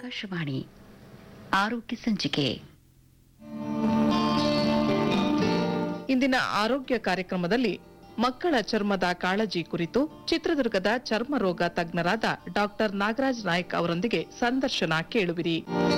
ಆಕಾಶವಾಣಿ ಆರೋಗ್ಯ ಸಂಚಿಕೆ ಇಂದಿನ ಆರೋಗ್ಯ ಕಾರ್ಯಕ್ರಮದಲ್ಲಿ ಮಕ್ಕಳ ಚರ್ಮದ ಕಾಳಜಿ ಕುರಿತು ಚಿತ್ರದುರ್ಗದ ಚರ್ಮ ರೋಗ ತಜ್ಞರಾದ ಡಾಕ್ಟರ್ ನಾಗರಾಜ್ ನಾಯ್ಕ್ ಅವರೊಂದಿಗೆ ಸಂದರ್ಶನ ಕೇಳುವಿರಿ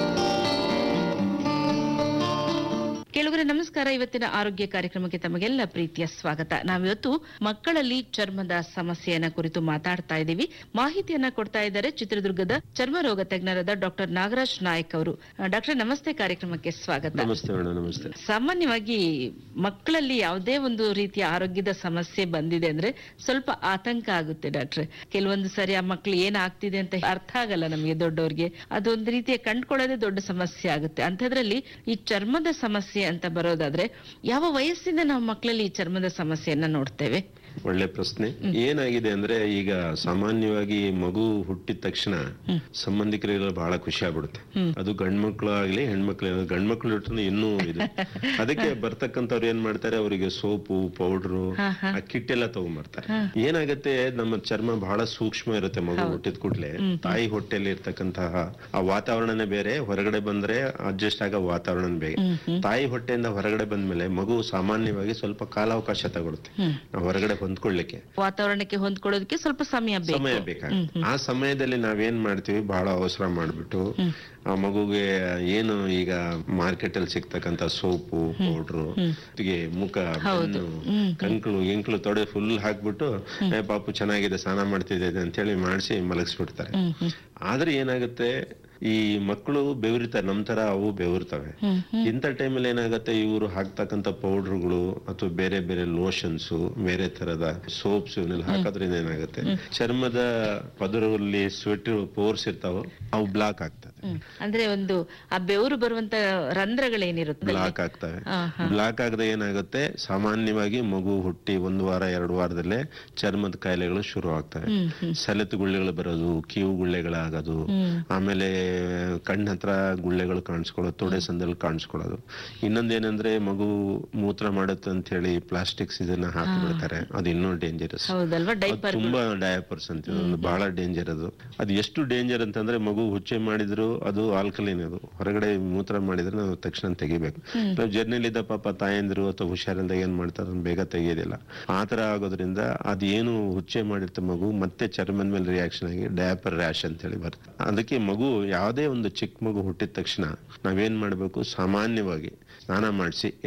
ಕೆಲವರೇ ನಮಸ್ಕಾರ ಇವತ್ತಿನ ಆರೋಗ್ಯ ಕಾರ್ಯಕ್ರಮಕ್ಕೆ ತಮಗೆಲ್ಲ ಪ್ರೀತಿಯ ಸ್ವಾಗತ ನಾವಿವತ್ತು ಮಕ್ಕಳಲ್ಲಿ ಚರ್ಮದ ಸಮಸ್ಯೆಯನ್ನ ಕುರಿತು ಮಾತಾಡ್ತಾ ಇದ್ದೀವಿ ಮಾಹಿತಿಯನ್ನ ಕೊಡ್ತಾ ಇದ್ದಾರೆ ಚಿತ್ರದುರ್ಗದ ಚರ್ಮ ರೋಗ ತಜ್ಞರಾದ ಡಾಕ್ಟರ್ ನಾಗರಾಜ್ ನಾಯಕ್ ಅವರು ಡಾಕ್ಟರ್ ನಮಸ್ತೆ ಕಾರ್ಯಕ್ರಮಕ್ಕೆ ಸ್ವಾಗತ ನಮಸ್ತೆ ಮೇಡಮ್ ನಮಸ್ತೆ ಸಾಮಾನ್ಯವಾಗಿ ಮಕ್ಕಳಲ್ಲಿ ಯಾವುದೇ ಒಂದು ರೀತಿಯ ಆರೋಗ್ಯದ ಸಮಸ್ಯೆ ಬಂದಿದೆ ಅಂದ್ರೆ ಸ್ವಲ್ಪ ಆತಂಕ ಆಗುತ್ತೆ ಡಾಕ್ಟ್ರೆ ಕೆಲವೊಂದು ಸರಿ ಆ ಮಕ್ಳು ಏನಾಗ್ತಿದೆ ಅಂತ ಅರ್ಥ ಆಗಲ್ಲ ನಮಗೆ ದೊಡ್ಡವ್ರಿಗೆ ಅದೊಂದು ರೀತಿಯ ಕಂಡ್ಕೊಳ್ಳೋದೇ ದೊಡ್ಡ ಸಮಸ್ಯೆ ಆಗುತ್ತೆ ಅಂಥದ್ರಲ್ಲಿ ಈ ಚರ್ಮದ ಸಮಸ್ಯೆ ಅಂತ ಬರೋದಾದ್ರೆ ಯಾವ ವಯಸ್ಸಿಂದ ನಾವು ಮಕ್ಕಳಲ್ಲಿ ಈ ಚರ್ಮದ ಸಮಸ್ಯೆಯನ್ನ ನೋಡ್ತೇವೆ ಒಳ್ಳೆ ಪ್ರಶ್ನೆ ಏನಾಗಿದೆ ಅಂದ್ರೆ ಈಗ ಸಾಮಾನ್ಯವಾಗಿ ಮಗು ಹುಟ್ಟಿದ ತಕ್ಷಣ ಸಂಬಂಧಿಕರಿಗೆಲ್ಲ ಬಹಳ ಖುಷಿ ಆಗ್ಬಿಡುತ್ತೆ ಅದು ಗಂಡ್ಮಕ್ಳು ಆಗ್ಲಿ ಹೆಣ್ಮಕ್ಳು ಗಂಡ್ಮಕ್ಳು ಇಟ್ಟರೆ ಇನ್ನೂ ಇದು ಅದಕ್ಕೆ ಬರ್ತಕ್ಕಂಥವ್ರು ಏನ್ ಮಾಡ್ತಾರೆ ಅವರಿಗೆ ಸೋಪು ಪೌಡ್ರು ಆ ಕಿಟ್ ಎಲ್ಲ ತಗೊಂಡ್ಬರ್ತಾರೆ ಏನಾಗತ್ತೆ ನಮ್ಮ ಚರ್ಮ ಬಹಳ ಸೂಕ್ಷ್ಮ ಇರುತ್ತೆ ಮಗು ಹುಟ್ಟಿದ ಕೂಡ್ಲೆ ತಾಯಿ ಹೊಟ್ಟೆಯಲ್ಲಿ ಇರ್ತಕ್ಕಂತಹ ಆ ವಾತಾವರಣನೇ ಬೇರೆ ಹೊರಗಡೆ ಬಂದ್ರೆ ಅಡ್ಜಸ್ಟ್ ಆಗೋ ವಾತಾವರಣ ಬೇರೆ ತಾಯಿ ಹೊಟ್ಟೆಯಿಂದ ಹೊರಗಡೆ ಬಂದ್ಮೇಲೆ ಮಗು ಸಾಮಾನ್ಯವಾಗಿ ಸ್ವಲ್ಪ ಕಾಲಾವಕಾಶ ತಗೊಳುತ್ತೆ ನಾವು ಹೊರಗಡೆ ಹೊಂದ್ಕೊಳ್ಳಿಕ್ಕೆ ವಾತಾವರಣಕ್ಕೆ ಹೊಂದ್ಕೊಳ್ಳೋದಕ್ಕೆ ಸ್ವಲ್ಪ ಸಮಯ ಸಮಯ ಬೇಕು ಬೇಕಾಗುತ್ತೆ ಆ ಸಮಯದಲ್ಲಿ ನಾವೇನ್ ಮಾಡ್ತೀವಿ ಬಹಳ ಅವಸರ ಮಾಡ್ಬಿಟ್ಟು ಆ ಮಗುಗೆ ಏನು ಈಗ ಮಾರ್ಕೆಟ್ ಅಲ್ಲಿ ಸಿಗ್ತಕ್ಕಂತ ಸೋಪು ಪೌಡ್ರು ಜೊತೆಗೆ ಮುಖ ಬೆನ್ನು ಕಂಕ್ಳು ಗಿಂಕ್ಳು ತೊಡೆ ಫುಲ್ ಹಾಕ್ಬಿಟ್ಟು ಏ ಪಾಪು ಚೆನ್ನಾಗಿದೆ ಸ್ನಾನ ಮಾಡ್ತಿದೆ ಅಂತ ಹೇಳಿ ಮಾಡಿಸಿ ಮಲಗಿಸ್ಬಿಡ್ತಾರೆ ಆದ್ರೆ ಏನಾಗುತ್ತೆ ಈ ಮಕ್ಕಳು ಬೆವರಿತಾರೆ ನಮ್ ತರ ಅವು ಬೆವರ್ತವೆ ಇಂಥ ಟೈಮಲ್ಲಿ ಏನಾಗುತ್ತೆ ಇವರು ಹಾಕ್ತಕ್ಕಂತ ಪೌಡರ್ಗಳು ಅಥವಾ ಬೇರೆ ಬೇರೆ ಲೋಷನ್ಸ್ ಬೇರೆ ತರದ ಸೋಪ್ಸ್ ಇವನ್ನೆಲ್ಲ ಹಾಕೋದ್ರಿಂದ ಏನಾಗುತ್ತೆ ಚರ್ಮದ ಪದರಲ್ಲಿ ಸ್ವೆಟ್ ಪೋರ್ಸ್ ಇರ್ತಾವ ಅವು ಬ್ಲಾಕ್ ಆಗ್ತದೆ ಹ್ಮ್. ಅಂದ್ರೆ ಒಂದು ಆ ಬೆವರು ಬರುವಂತ ರಂಧ್ರಗಳೇನಿರುತ್ತೆ ಬ್ಲಾಕ್ ಆಗ್ತವೆ ಬ್ಲಾಕ್ ಆಗದೆ ಏನಾಗುತ್ತೆ ಸಾಮಾನ್ಯವಾಗಿ ಮಗು ಹುಟ್ಟಿ ಒಂದು ವಾರ ಎರಡು ವಾರದಲ್ಲೇ ಚರ್ಮದ ಕಾಯಿಲೆಗಳು ಶುರು ಆಗ್ತವೆ ಸೆಲೆತ್ ಗುಳ್ಳೆಗಳು ಬರೋದು ಕಿವು ಗುಳ್ಳೆಗಳಾಗೋದು ಆಮೇಲೆ ಕಣ್ಣ ಹತ್ರ ಗುಳ್ಳೆಗಳು ಕಾಣಿಸ್ಕೊಳ್ಳೋದು ತೊಡೆ ಸಂದಲ್ಲಿ ಕಾಣಿಸ್ಕೊಳ್ಳೋದು ಇನ್ನೊಂದೇನಂದ್ರೆ ಮಗು ಮೂತ್ರ ಮಾಡುತ್ತೆ ಅಂತ ಹೇಳಿ ಪ್ಲಾಸ್ಟಿಕ್ಸ್ ಇದನ್ನ ಹಾಕಿ ಬಿಡ್ತಾರೆ ಅದು ಇನ್ನೂ ಡೇಂಜರಸ್ ಹೌದಲ್ವಾ ಡೈಪರ್ ತುಂಬಾ ಡಯಾಪರ್ಸ್ ಅಂತ ಒಂದು ಬಹಳ ಡೇಂಜರ್ ಅದು ಅದು ಎಷ್ಟು ಡೇಂಜರ್ ಅಂತಂದ್ರೆ ಮಗು ಹುಚ್ಚೆ ಮಾಡಿದ್ರು ಅದು ಆಲ್ಕಲಿನ್ ಅದು ಹೊರಗಡೆ ಮೂತ್ರ ಮಾಡಿದ್ರೆ ನಾವು ತಕ್ಷಣ ತೆಗಿಬೇಕು ನಾವು ಜರ್ನಿಲಿದ್ದ ಪಾಪ ತಾಯಂದಿರು ಅಥವಾ ಹುಷಾರಿಲ್ದಾಗ ಏನ್ ಮಾಡ್ತಾರೆ ಅದನ್ನ ಬೇಗ ತೆಗಿಯೋದಿಲ್ಲ ಆ ತರ ಆಗೋದ್ರಿಂದ ಅದೇನು ಹುಚ್ಚೆ ಮಾಡಿರ್ತ ಮಗು ಮತ್ತೆ ಚರ್ಮದ ಮೇಲೆ ರಿಯಾಕ್ಷನ್ ಆಗಿ ಡಯಾಪರ್ ರ್ಯಾಶ್ ಅಂತ ಹೇಳಿ ಬರುತ್ತೆ ಅದಕ್ಕೆ ಮಗು ಯಾವುದೇ ಒಂದು ಚಿಕ್ಕ ಮಗು ಹುಟ್ಟಿದ ತಕ್ಷಣ ನಾವೇನ್ ಮಾಡ್ಬೇಕು ಸಾಮಾನ್ಯವಾಗಿ ಸ್ನಾನ ಮಾಡಿಸಿ